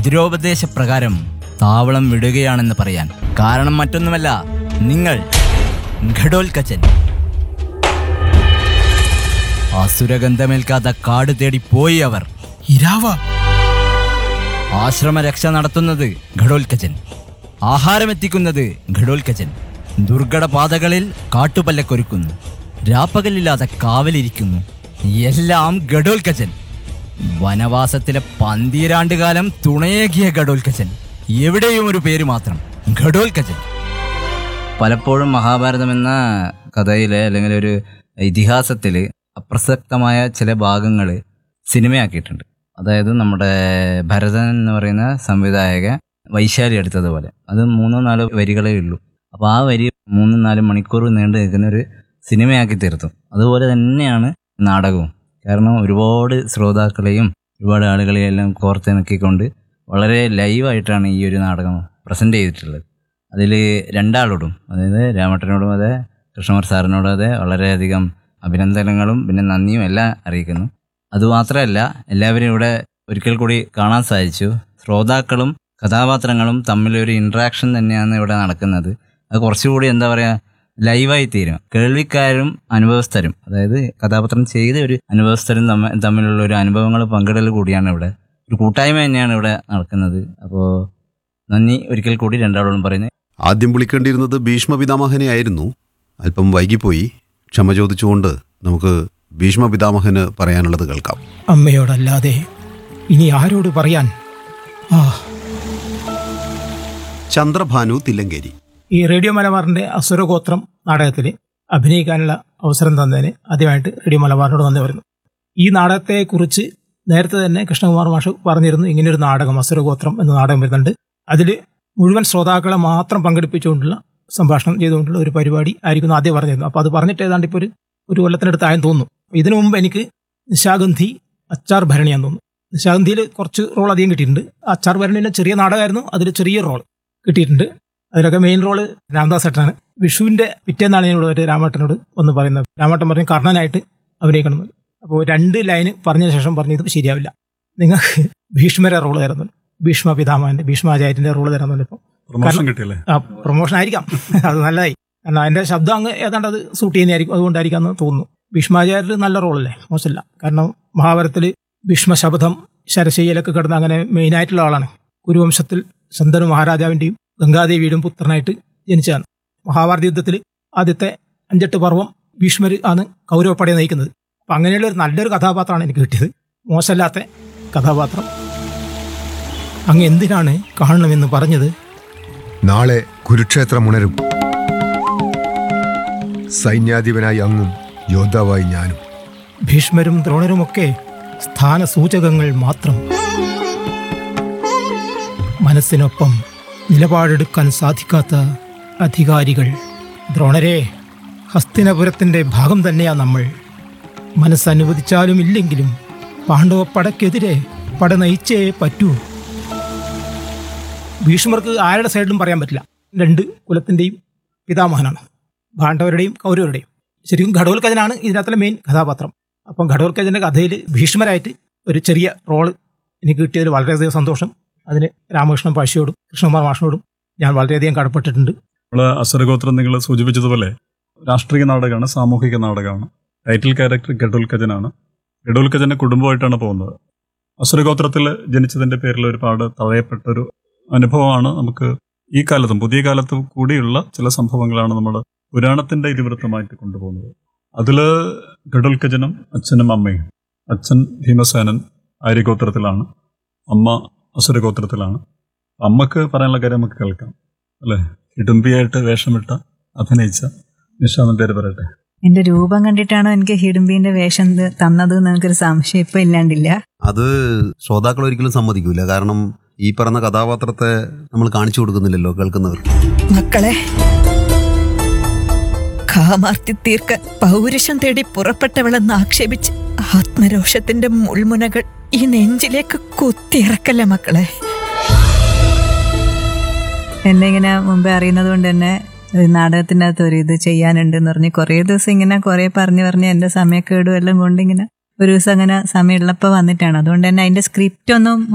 പിതൃോപദേശപ്രകാരം താവളം വിടുകയാണെന്ന് പറയാൻ കാരണം മറ്റൊന്നുമല്ല നിങ്ങൾ ഘടോൽക്കച്ചൻ അസുരഗന്ധമേൽക്കാത്ത കാട് തേടി പോയി അവർ ഇരാവ ആശ്രമരക്ഷ നടത്തുന്നത് ഘടോൽക്കച്ചൻ ആഹാരമെത്തിക്കുന്നത് ഘടോൽക്കച്ചൻ ദുർഘട പാതകളിൽ കാട്ടുപല്ലക്കൊരുക്കുന്നു രാപ്പകലില്ലാതെ കാവലിരിക്കുന്നു എല്ലാം ഘടോൽക്കച്ചൻ വനവാസത്തിലെ പന്തീരാണ്ടുകാലം തുണയേകിയ ഘടോൽക്കച്ചൻ എവിടെയും ഒരു പേര് മാത്രം ഘടോൽക്കച്ചൻ പലപ്പോഴും മഹാഭാരതം എന്ന കഥയിലെ അല്ലെങ്കിൽ ഒരു ഇതിഹാസത്തിൽ അപ്രസക്തമായ ചില ഭാഗങ്ങൾ സിനിമയാക്കിയിട്ടുണ്ട് അതായത് നമ്മുടെ ഭരതൻ എന്ന് പറയുന്ന സംവിധായക വൈശാലി എടുത്തതുപോലെ അത് മൂന്നോ നാലോ വരികളേ ഉള്ളൂ അപ്പോൾ ആ വരി മൂന്നും നാലും മണിക്കൂർ നീണ്ടു നിൽക്കുന്ന ഒരു സിനിമയാക്കി തീർത്തു അതുപോലെ തന്നെയാണ് നാടകവും കാരണം ഒരുപാട് ശ്രോതാക്കളെയും ഒരുപാട് ആളുകളെയും എല്ലാം കോർത്തിണക്കിക്കൊണ്ട് വളരെ ലൈവായിട്ടാണ് ഈ ഒരു നാടകം പ്രസൻറ്റ് ചെയ്തിട്ടുള്ളത് അതിൽ രണ്ടാളോടും അതായത് രാമട്ടനോടും അതെ കൃഷ്ണകുമാർ സാറിനോടും അതെ വളരെയധികം അഭിനന്ദനങ്ങളും പിന്നെ നന്ദിയും എല്ലാം അറിയിക്കുന്നു അതുമാത്രമല്ല എല്ലാവരും ഇവിടെ ഒരിക്കൽ കൂടി കാണാൻ സാധിച്ചു ശ്രോതാക്കളും കഥാപാത്രങ്ങളും തമ്മിലൊരു ഇൻട്രാക്ഷൻ തന്നെയാണ് ഇവിടെ നടക്കുന്നത് അത് കുറച്ചുകൂടി എന്താ പറയുക ലൈവായി തീരും കേൾവിക്കാരും അനുഭവസ്ഥരും അതായത് കഥാപാത്രം ചെയ്ത ഒരു അനുഭവസ്ഥരും തമ്മ തമ്മിലുള്ള ഒരു അനുഭവങ്ങൾ പങ്കിടൽ കൂടിയാണ് ഇവിടെ ഒരു കൂട്ടായ്മ തന്നെയാണ് ഇവിടെ നടക്കുന്നത് അപ്പോൾ നന്ദി ഒരിക്കൽ കൂടി രണ്ടാളോടും പറയുന്നത് ആദ്യം വിളിക്കേണ്ടിയിരുന്നത് ഭീഷ്മ പിതാമഹനെ ആയിരുന്നു അല്പം വൈകിപ്പോയി ക്ഷമ ചോദിച്ചുകൊണ്ട് നമുക്ക് ഭീഷ്മ പിതാമഹന് പറയാനുള്ളത് കേൾക്കാം അമ്മയോടല്ലാതെ ഇനി ആരോട് പറയാൻ ആ ചന്ദ്രഭാനു തില്ലങ്കേരി ഈ റേഡിയോ മലബാറിന്റെ അസുരഗോത്രം നാടകത്തിൽ അഭിനയിക്കാനുള്ള അവസരം തന്നതിന് ആദ്യമായിട്ട് റേഡിയോ മലബാറിനോട് നന്ദി വരുന്നു ഈ നാടകത്തെക്കുറിച്ച് നേരത്തെ തന്നെ കൃഷ്ണകുമാർ മാഷ് പറഞ്ഞിരുന്നു ഇങ്ങനൊരു നാടകം അസുരഗോത്രം എന്ന നാടകം വരുന്നുണ്ട് അതിൽ മുഴുവൻ ശ്രോതാക്കളെ മാത്രം പങ്കെടുപ്പിച്ചുകൊണ്ടുള്ള സംഭാഷണം ചെയ്തുകൊണ്ടുള്ള ഒരു പരിപാടി ആയിരിക്കും ആദ്യം പറഞ്ഞിരുന്നു അപ്പോൾ അത് പറഞ്ഞിട്ട് ഏതാണ്ട് ഇപ്പോൾ ഒരു ഒരു കൊല്ലത്തിനടുത്തായെന്ന് തോന്നുന്നു ഇതിനു മുമ്പ് എനിക്ക് നിശാഗന്ധി അച്ചാർ ഭരണിയാന്ന് തോന്നുന്നു നിശാഗന്ധിയിൽ കുറച്ച് റോൾ അധികം കിട്ടിയിട്ടുണ്ട് അച്ചാർ ഭരണിൻ്റെ ചെറിയ നാടകമായിരുന്നു അതിൽ ചെറിയ റോൾ കിട്ടിയിട്ടുണ്ട് അതിലൊക്കെ മെയിൻ റോള് രാംദാസ് ഏട്ടനാണ് വിഷുവിന്റെ പിറ്റേന്നാണ് ഞാൻ ഇവിടെ രാമേട്ടനോട് ഒന്ന് പറയുന്നത് രാമേട്ടൻ പറഞ്ഞു കർണനായിട്ട് അഭിനയിക്കണം എന്ന്. അപ്പോൾ രണ്ട് ലൈന് പറഞ്ഞ ശേഷം പറഞ്ഞു ഇത് ശരിയാവില്ല നിങ്ങൾക്ക് ഭീഷ്മരെ റോള് തരുന്നുണ്ട് ഭീഷ്മ പിതാമഹന്റെ ഭീഷ്മാചാര്യന്റെ റോള് തരുന്നുണ്ട് ഇപ്പോൾ പ്രൊമോഷൻ കിട്ടിയല്ലേ ആ പ്രൊമോഷൻ ആയിരിക്കാം അത് നല്ലതായി കാരണം അതിന്റെ ശബ്ദം അങ്ങ് ഏതാണ്ട് അത് സൂട്ട് ചെയ്യുന്നതായിരിക്കും അതുകൊണ്ടായിരിക്കാം എന്ന് തോന്നുന്നു ഭീഷ്മാചാര്യർ നല്ല റോളല്ലേ മോശമില്ല കാരണം മഹാഭാരതത്തിൽ ഭീഷ്മശബദം ശരശയ്യയിലൊക്കെ കിടന്ന അങ്ങനെ മെയിനായിട്ടുള്ള ആളാണ് കുരുവംശത്തിൽ ശന്തനു മഹാരാജാവിന്റെയും ഗംഗാദേവിയുടെയും പുത്രനായിട്ട് ജനിച്ചതാണ് മഹാഭാരത യുദ്ധത്തിൽ ആദ്യത്തെ അഞ്ചെട്ട് പർവ്വം ഭീഷ്മർ ആണ് കൗരവപ്പടയെ നയിക്കുന്നത് അപ്പം അങ്ങനെയുള്ള ഒരു നല്ലൊരു കഥാപാത്രമാണ് എനിക്ക് കിട്ടിയത് മോശമല്ലാത്ത കഥാപാത്രം അങ്ങ് എന്തിനാണ് കാണണമെന്ന് പറഞ്ഞത് നാളെ കുരുക്ഷേത്രം ഉണരും സൈന്യാധിപനായി അങ്ങും യോദ്ധാവായി ഞാനും ഭീഷ്മരും ദ്രോണരുമൊക്കെ സ്ഥാനസൂചകങ്ങൾ മാത്രം മനസ്സിനൊപ്പം നിലപാടെടുക്കാൻ സാധിക്കാത്ത അധികാരികൾ ദ്രോണരെ ഹസ്തിനപുരത്തിന്റെ ഭാഗം തന്നെയാ നമ്മൾ മനസ്സനുവദിച്ചാലും ഇല്ലെങ്കിലും പാണ്ഡവ പടക്കെതിരെ പട നയിച്ചേ പറ്റൂ ഭീഷ്മർക്ക് ആരുടെ സൈഡിലും പറയാൻ പറ്റില്ല രണ്ട് കുലത്തിന്റെയും പിതാമഹനാണ് പാണ്ഡവരുടെയും കൗരവരുടെയും ശരിക്കും ഘടോൽക്കജനാണ് ഇതിനകത്തിലെ മെയിൻ കഥാപാത്രം അപ്പം ഘടോൽക്കജന്റെ കഥയിൽ ഭീഷ്മരായിട്ട് ഒരു ചെറിയ റോള് എനിക്ക് കിട്ടിയതിൽ വളരെയധികം സന്തോഷം അതിന് രാമകൃഷ്ണൻ പാശിയോടും കൃഷ്ണകുമാർ മാഷിനോടും ഞാൻ വളരെയധികം കടപ്പെട്ടിട്ടുണ്ട് നമ്മള് അസുരഗോത്രം നിങ്ങൾ സൂചിപ്പിച്ചതുപോലെ രാഷ്ട്രീയ നാടകമാണ് സാമൂഹിക നാടകമാണ് ടൈറ്റിൽ ക്യാരക്ടർ ഗഡുൽക്കജനാണ് ഗഡുൽക്കജന്റെ കുടുംബമായിട്ടാണ് പോകുന്നത് അസുരഗോത്രത്തിൽ ജനിച്ചതിന്റെ പേരിൽ ഒരുപാട് തഴയപ്പെട്ടൊരു അനുഭവമാണ് നമുക്ക് ഈ കാലത്തും പുതിയ കാലത്തും കൂടിയുള്ള ചില സംഭവങ്ങളാണ് നമ്മൾ പുരാണത്തിന്റെ ഇതിവൃത്തമായിട്ട് കൊണ്ടുപോകുന്നത് അതില് ഗഡുൽക്കജനും അച്ഛനും അമ്മയും അച്ഛൻ ഭീമസേനൻ ആര്യഗോത്രത്തിലാണ് അമ്മ അസുരഗോത്രത്തിലാണ് അമ്മക്ക് പറയാനുള്ള കാര്യം നമുക്ക് കേൾക്കാം അല്ലെ ഇടുമ്പിയായിട്ട് വേഷമിട്ട അഭിനയിച്ച നിഷാദൻ പേര് പറയട്ടെ എന്റെ രൂപം കണ്ടിട്ടാണോ എനിക്ക് ഹിഡുംബിന്റെ വേഷം ഇത് തന്നത് എന്ന് എനിക്കൊരു സംശയം ഇപ്പൊ ഇല്ലാണ്ടില്ല അത് ശ്രോതാക്കൾ ഒരിക്കലും സമ്മതിക്കൂല കാരണം ഈ പറഞ്ഞ കഥാപാത്രത്തെ നമ്മൾ കാണിച്ചു കൊടുക്കുന്നില്ലല്ലോ കേൾക്കുന്നവർക്ക് മക്കളെ കാമാർത്തി തീർക്കാൻ പൗരുഷം തേടി പുറപ്പെട്ടവളെന്ന് ആക്ഷേപിച്ച് ആത്മരോഷത്തിന്റെ മുൾമുനകൾ ഈ നെഞ്ചിലേക്ക് കുത്തിയിറക്കല്ലേ മക്കളെ എന്നെ ഇങ്ങനെ മുമ്പേ അറിയുന്നത് കൊണ്ട് തന്നെ ഒരു നാടകത്തിൻ്റെ അകത്ത് ഒരു ഇത് ചെയ്യാനുണ്ട് എന്ന് പറഞ്ഞ് കുറേ ദിവസം ഇങ്ങനെ കുറേ പറഞ്ഞു പറഞ്ഞ് എൻ്റെ സമയക്കേടും എല്ലാം കൊണ്ട് ഇങ്ങനെ ഒരു ദിവസം അങ്ങനെ സമയമുള്ളപ്പോൾ വന്നിട്ടാണ് അതുകൊണ്ട് തന്നെ അതിൻ്റെ സ്ക്രിപ്റ്റ് ഒന്നും